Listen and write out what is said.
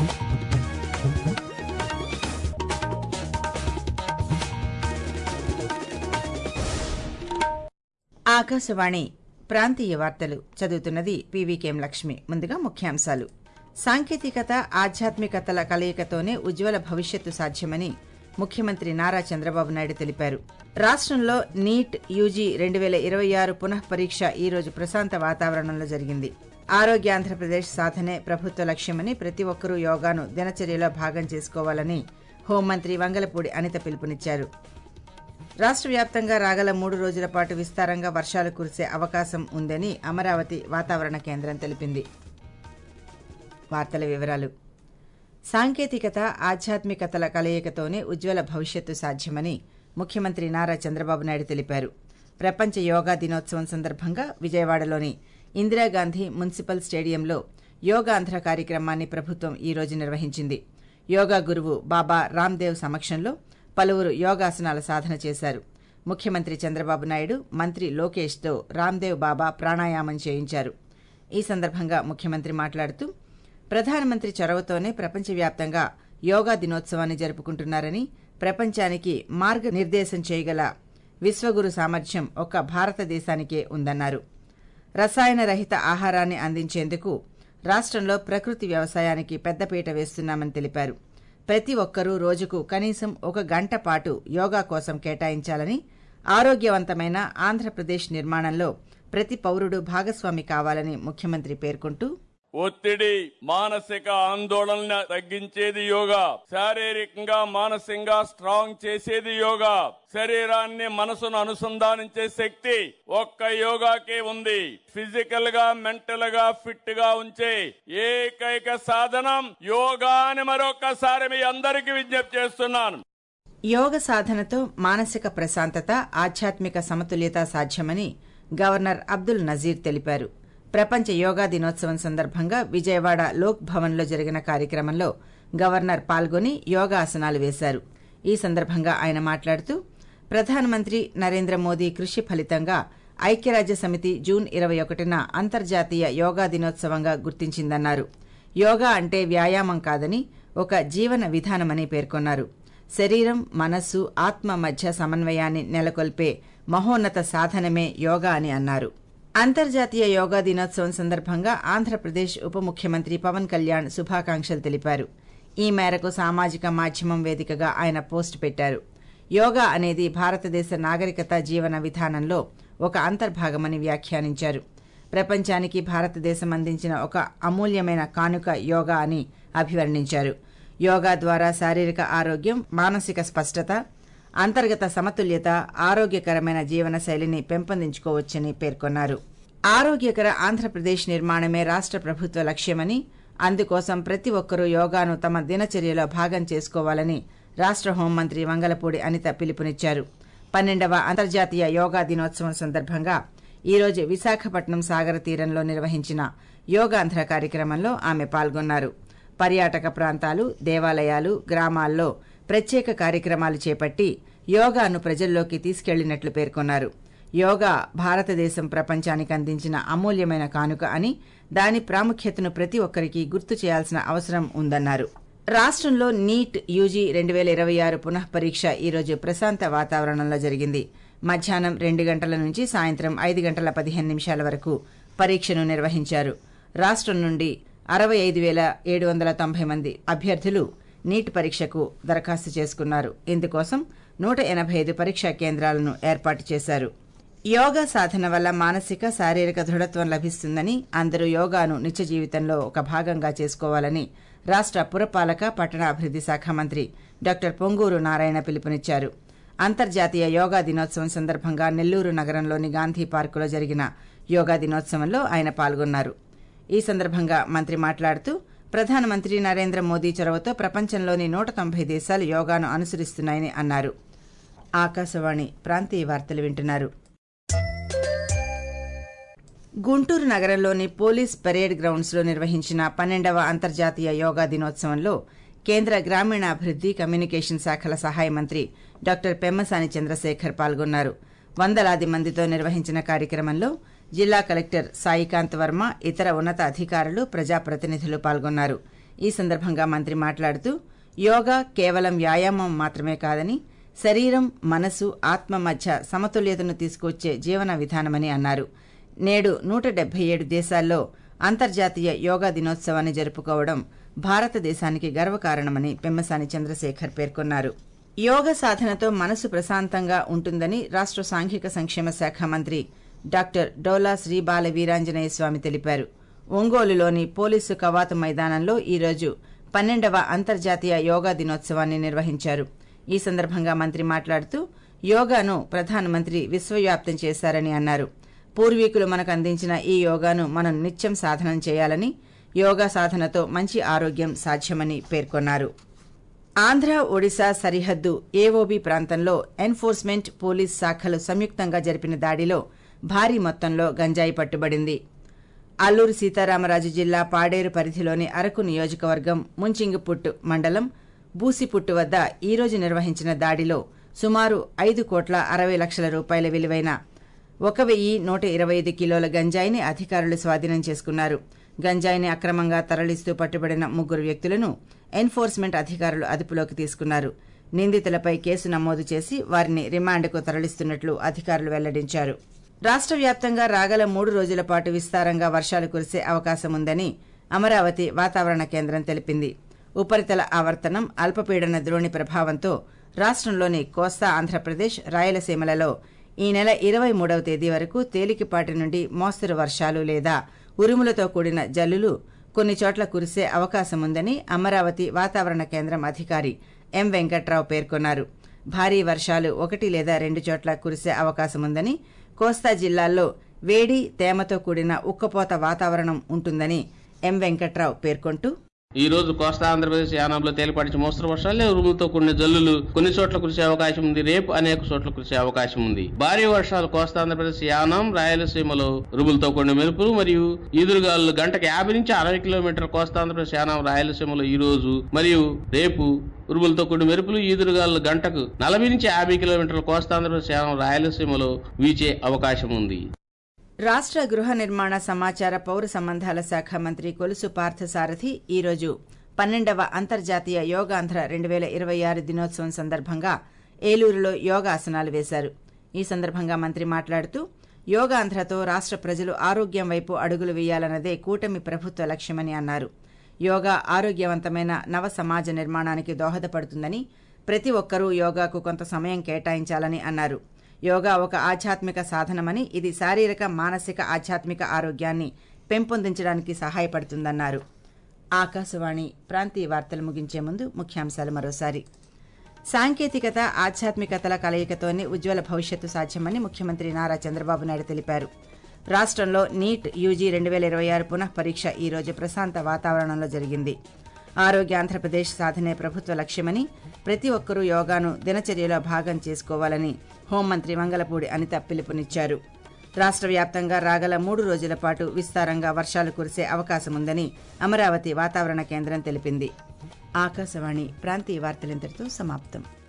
ఆకాశవాణి ప్రాంతీయ వార్తలు చదువుతున్నది పీవీకేం లక్ష్మి ముందుగా ముఖ్యాంశాలు సాంకేతికత ఆధ్యాత్మికతల కలయికతోనే ఉజ్వల భవిష్యత్తు సాధ్యమని ముఖ్యమంత్రి నారా చంద్రబాబు నాయుడు తెలిపారు రాష్ట్రంలో నీట్ యూజీ రెండు వేల ఇరవై ఆరు పునః పరీక్ష ఈ రోజు ప్రశాంత వాతావరణంలో జరిగింది ఆరోగ్య ఆంధ్రప్రదేశ్ సాధనే ప్రభుత్వ లక్ష్యమని ప్రతి ఒక్కరూ యోగాను దినచర్యలో భాగం చేసుకోవాలని హోంమంత్రి వంగలపూడి అనిత పిలుపునిచ్చారు రాష్ట్ర వ్యాప్తంగా రాగల మూడు రోజుల పాటు విస్తారంగా వర్షాలు కురిసే అవకాశం ఉందని అమరావతి వాతావరణ కేంద్రం తెలిపింది వార్తల వివరాలు సాంకేతికత ఆధ్యాత్మికతల కలయికతోనే ఉజ్వల భవిష్యత్తు సాధ్యమని ముఖ్యమంత్రి నారా చంద్రబాబు నాయుడు తెలిపారు ప్రపంచ యోగా దినోత్సవం సందర్భంగా విజయవాడలోని ఇందిరాగాంధీ మున్సిపల్ స్టేడియంలో యోగాంధ్ర కార్యక్రమాన్ని ప్రభుత్వం ఈ రోజు నిర్వహించింది యోగా గురువు బాబా రామ్దేవ్ సమక్షంలో పలువురు యోగాసనాల సాధన చేశారు ముఖ్యమంత్రి చంద్రబాబు నాయుడు మంత్రి లోకేష్తో రామ్దేవ్ బాబా ప్రాణాయామం చేయించారు ఈ సందర్భంగా ముఖ్యమంత్రి మాట్లాడుతూ ప్రధానమంత్రి చొరవతోనే ప్రపంచవ్యాప్తంగా యోగా దినోత్సవాన్ని జరుపుకుంటున్నారని ప్రపంచానికి మార్గనిర్దేశం చేయగల విశ్వగురు సామర్థ్యం ఒక్క భారతదేశానికే ఉందన్నారు రసాయన రహిత ఆహారాన్ని అందించేందుకు రాష్ట్రంలో ప్రకృతి వ్యవసాయానికి పెద్దపీట వేస్తున్నామని తెలిపారు ప్రతి ఒక్కరూ రోజుకు కనీసం ఒక గంట పాటు యోగా కోసం కేటాయించాలని ఆరోగ్యవంతమైన ఆంధ్రప్రదేశ్ నిర్మాణంలో ప్రతి పౌరుడు భాగస్వామి కావాలని ముఖ్యమంత్రి పేర్కొంటూ ఒత్తిడి మానసిక ఆందోళన తగ్గించేది యోగా శారీరకంగా మానసికంగా స్ట్రాంగ్ చేసేది యోగా శరీరాన్ని మనసును అనుసంధానించే శక్తి ఒక్క యోగాకే ఉంది ఫిజికల్ గా మెంటల్ గా ఫిట్ గా ఉంచే ఏకైక సాధనం యోగా అని మరొకసారి మీ అందరికీ విజ్ఞప్తి చేస్తున్నాను యోగ సాధనతో మానసిక ప్రశాంతత ఆధ్యాత్మిక సమతుల్యత సాధ్యమని గవర్నర్ అబ్దుల్ నజీర్ తెలిపారు ప్రపంచ యోగా దినోత్సవం సందర్భంగా విజయవాడ లోక్ భవన్లో జరిగిన కార్యక్రమంలో గవర్నర్ పాల్గొని యోగాసనాలు వేశారు ఈ సందర్భంగా ఆయన మాట్లాడుతూ ప్రధానమంత్రి నరేంద్ర మోదీ కృషి ఫలితంగా ఐక్యరాజ్య సమితి జూన్ ఇరవై ఒకటిన అంతర్జాతీయ యోగా దినోత్సవంగా గుర్తించిందన్నారు యోగా అంటే వ్యాయామం కాదని ఒక జీవన విధానమని పేర్కొన్నారు శరీరం మనస్సు ఆత్మ మధ్య సమన్వయాన్ని నెలకొల్పే మహోన్నత సాధనమే యోగా అని అన్నారు అంతర్జాతీయ యోగా దినోత్సవం సందర్భంగా ఆంధ్రప్రదేశ్ ఉప ముఖ్యమంత్రి పవన్ కళ్యాణ్ శుభాకాంక్షలు తెలిపారు ఈ మేరకు సామాజిక మాధ్యమం వేదికగా ఆయన పోస్ట్ పెట్టారు యోగా అనేది భారతదేశ నాగరికత జీవన విధానంలో ఒక అంతర్భాగమని వ్యాఖ్యానించారు ప్రపంచానికి భారతదేశం అందించిన ఒక అమూల్యమైన కానుక యోగా అని అభివర్ణించారు యోగా ద్వారా శారీరక ఆరోగ్యం మానసిక స్పష్టత అంతర్గత సమతుల్యత ఆరోగ్యకరమైన జీవన శైలిని పెంపొందించుకోవచ్చని పేర్కొన్నారు ఆరోగ్యకర ఆంధ్రప్రదేశ్ నిర్మాణమే రాష్ట్ర ప్రభుత్వ లక్ష్యమని అందుకోసం ప్రతి ఒక్కరూ యోగాను తమ దినచర్యలో భాగం చేసుకోవాలని రాష్ట్ర హోంమంత్రి వంగలపూడి అనిత పిలుపునిచ్చారు పన్నెండవ అంతర్జాతీయ యోగా దినోత్సవం సందర్భంగా ఈ రోజు విశాఖపట్నం సాగర తీరంలో నిర్వహించిన యోగాంధ్ర కార్యక్రమంలో ఆమె పాల్గొన్నారు పర్యాటక ప్రాంతాలు దేవాలయాలు గ్రామాల్లో ప్రత్యేక కార్యక్రమాలు చేపట్టి యోగాను ప్రజల్లోకి తీసుకెళ్లినట్లు పేర్కొన్నారు యోగా భారతదేశం ప్రపంచానికి అందించిన అమూల్యమైన కానుక అని దాని ప్రాముఖ్యతను ప్రతి ఒక్కరికి గుర్తు చేయాల్సిన అవసరం ఉందన్నారు రాష్ట్రంలో నీట్ యూజీ రెండు వేల ఇరవై ఆరు పునః పరీక్ష ఈరోజు ప్రశాంత వాతావరణంలో జరిగింది మధ్యాహ్నం రెండు గంటల నుంచి సాయంత్రం ఐదు గంటల పదిహేను నిమిషాల వరకు పరీక్షను నిర్వహించారు రాష్ట్రం నుండి అరవై ఐదు వేల ఏడు వందల తొంభై మంది అభ్యర్థులు నీట్ పరీక్షకు దరఖాస్తు చేసుకున్నారు ఇందుకోసం నూట ఎనభై ఐదు పరీక్షా కేంద్రాలను ఏర్పాటు చేశారు యోగా సాధన వల్ల మానసిక శారీరక దృఢత్వం లభిస్తుందని అందరూ యోగాను నిత్య జీవితంలో ఒక భాగంగా చేసుకోవాలని రాష్ట్ర పురపాలక పట్టణాభివృద్ది శాఖ మంత్రి డాక్టర్ పొంగూరు నారాయణ పిలుపునిచ్చారు అంతర్జాతీయ యోగా దినోత్సవం సందర్భంగా నెల్లూరు నగరంలోని గాంధీ పార్కులో జరిగిన యోగా దినోత్సవంలో ఆయన పాల్గొన్నారు ఈ సందర్భంగా మంత్రి మాట్లాడుతూ ప్రధానమంత్రి నరేంద్ర మోదీ చొరవతో ప్రపంచంలోని నూట తొంభై దేశాలు యోగాను అనుసరిస్తున్నాయని అన్నారు ఆకాశవాణి ప్రాంతీయ వార్తలు వింటున్నారు గుంటూరు నగరంలోని పోలీస్ పరేడ్ గ్రౌండ్స్లో నిర్వహించిన పన్నెండవ అంతర్జాతీయ యోగా దినోత్సవంలో కేంద్ర గ్రామీణాభివృద్ది కమ్యూనికేషన్ శాఖల సహాయ మంత్రి డాక్టర్ పెమ్మసాని చంద్రశేఖర్ పాల్గొన్నారు వందలాది మందితో నిర్వహించిన కార్యక్రమంలో జిల్లా కలెక్టర్ సాయికాంత్ వర్మ ఇతర ఉన్నత అధికారులు ప్రజాప్రతినిధులు పాల్గొన్నారు ఈ సందర్భంగా మంత్రి మాట్లాడుతూ యోగా కేవలం వ్యాయామం మాత్రమే కాదని శరీరం మనసు ఆత్మ మధ్య సమతుల్యతను తీసుకొచ్చే జీవన విధానమని అన్నారు నేడు నూట డెబ్బై ఏడు దేశాల్లో అంతర్జాతీయ యోగా దినోత్సవాన్ని జరుపుకోవడం భారతదేశానికి గర్వకారణమని పెమ్మసాని చంద్రశేఖర్ పేర్కొన్నారు యోగ సాధనతో మనసు ప్రశాంతంగా ఉంటుందని రాష్ట్ర సాంఘిక సంక్షేమ శాఖ మంత్రి డాక్టర్ డోలా శ్రీ బాల వీరాంజనేయ స్వామి తెలిపారు ఒంగోలులోని పోలీసు కవాతు మైదానంలో ఈరోజు పన్నెండవ అంతర్జాతీయ యోగా దినోత్సవాన్ని నిర్వహించారు ఈ సందర్భంగా మంత్రి మాట్లాడుతూ యోగాను ప్రధానమంత్రి విశ్వవ్యాప్తం చేశారని అన్నారు పూర్వీకులు మనకు అందించిన ఈ యోగాను మనం నిత్యం సాధనం చేయాలని యోగా సాధనతో మంచి ఆరోగ్యం సాధ్యమని పేర్కొన్నారు ఆంధ్ర ఒడిశా సరిహద్దు ఏఓబి ప్రాంతంలో ఎన్ఫోర్స్మెంట్ పోలీస్ శాఖలు సంయుక్తంగా జరిపిన దాడిలో భారీ మొత్తంలో గంజాయి పట్టుబడింది అల్లూరు సీతారామరాజు జిల్లా పాడేరు పరిధిలోని అరకు నియోజకవర్గం ముంచింగిపుట్టు మండలం బూసిపుట్టు వద్ద ఈ రోజు నిర్వహించిన దాడిలో సుమారు ఐదు కోట్ల అరవై లక్షల రూపాయల విలువైన ఒక వెయ్యి నూట ఇరవై ఐదు కిలోల గంజాయిని అధికారులు స్వాధీనం చేసుకున్నారు గంజాయిని అక్రమంగా తరలిస్తూ పట్టుబడిన ముగ్గురు వ్యక్తులను ఎన్ఫోర్స్మెంట్ అధికారులు అదుపులోకి తీసుకున్నారు నిందితులపై కేసు నమోదు చేసి వారిని రిమాండ్కు తరలిస్తున్నట్లు అధికారులు వెల్లడించారు రాష్ట్ర వ్యాప్తంగా రాగల మూడు రోజుల పాటు విస్తారంగా వర్షాలు కురిసే అవకాశం ఉందని అమరావతి వాతావరణ కేంద్రం తెలిపింది ఉపరితల ఆవర్తనం అల్పపీడన ద్రోణి ప్రభావంతో రాష్ట్రంలోని కోస్తా ఆంధ్రప్రదేశ్ రాయలసీమలలో ఈ నెల ఇరవై మూడవ తేదీ వరకు తేలికపాటి నుండి మోస్తరు వర్షాలు లేదా ఉరుములతో కూడిన జల్లులు కొన్ని చోట్ల కురిసే అవకాశం ఉందని అమరావతి వాతావరణ కేంద్రం అధికారి ఎం వెంకట్రావు పేర్కొన్నారు భారీ వర్షాలు ఒకటి లేదా రెండు చోట్ల కురిసే అవకాశం ఉందని కోస్తా జిల్లాల్లో వేడి తేమతో కూడిన ఉక్కపోత వాతావరణం ఉంటుందని ఎం వెంకట్రావు పేర్కొంటూ ఈ రోజు కోస్తా ఆంధ్రప్రదేశ్ యానాంలో తేలిపాటి మోస్తరు వర్షాలు ఉరుములతో కొన్ని జల్లులు కొన్ని చోట్ల కురిసే అవకాశం ఉంది రేపు అనేక చోట్ల కురిసే అవకాశం ఉంది భారీ వర్షాలు కోస్తా ఆంధ్రప్రదేశ్ యానం రాయలసీమలో ఉరుములతో కొన్ని మెరుపులు మరియు ఈదురుగాలు గంటకు యాభై నుంచి అరవై కిలోమీటర్ల కోస్తా ఆంధ్రప్రదేశ్ యానం రాయలసీమలో ఈ రోజు మరియు రేపు ఉరుములతో కొన్ని మెరుపులు ఈదురుగాలు గంటకు నలభై నుంచి యాభై కిలోమీటర్ల కోస్తా ఆంధ్రప్రదేశ్ యానం రాయలసీమలో వీచే అవకాశం ఉంది రాష్ట్ర గృహ నిర్మాణ సమాచార పౌర సంబంధాల శాఖ మంత్రి కొలుసు పార్థసారథి ఈరోజు పన్నెండవ అంతర్జాతీయ యోగాంధ్ర రెండు వేల ఇరవై ఆరు దినోత్సవం సందర్భంగా ఏలూరులో యోగాసనాలు వేశారు ఈ సందర్భంగా మంత్రి మాట్లాడుతూ యోగాంధ్రతో రాష్ట్ర ప్రజలు ఆరోగ్యం వైపు అడుగులు వేయాలన్నదే కూటమి ప్రభుత్వ లక్ష్యమని అన్నారు యోగా ఆరోగ్యవంతమైన నవ సమాజ నిర్మాణానికి దోహదపడుతుందని ప్రతి ఒక్కరూ యోగాకు కొంత సమయం కేటాయించాలని అన్నారు యోగా ఒక ఆధ్యాత్మిక సాధనమని ఇది శారీరక మానసిక ఆధ్యాత్మిక ఆరోగ్యాన్ని పెంపొందించడానికి సహాయపడుతుందన్నారు ఆకాశవాణి ప్రాంతీయ వార్తలు ముగించే ముందు ముఖ్యాంశాలు మరోసారి సాంకేతికత ఆధ్యాత్మికతల కలయికతోనే ఉజ్వల భవిష్యత్తు సాధ్యమని ముఖ్యమంత్రి నారా చంద్రబాబు నాయుడు తెలిపారు రాష్ట్రంలో నీట్ యూజీ రెండు వేల ఇరవై ఆరు పునః పరీక్ష ఈ రోజు ప్రశాంత వాతావరణంలో జరిగింది ఆరోగ్య ఆంధ్రప్రదేశ్ సాధనే ప్రభుత్వ లక్ష్యమని ప్రతి ఒక్కరూ యోగాను దినచర్యలో భాగం చేసుకోవాలని హోంమంత్రి మంగళపూడి అనిత పిలుపునిచ్చారు రాష్ట్ర వ్యాప్తంగా రాగల మూడు రోజుల పాటు విస్తారంగా వర్షాలు కురిసే అవకాశముందని అమరావతి వాతావరణ కేంద్రం తెలిపింది ఆకాశవాణి ప్రాంతీయ వార్తలింతటితో సమాప్తం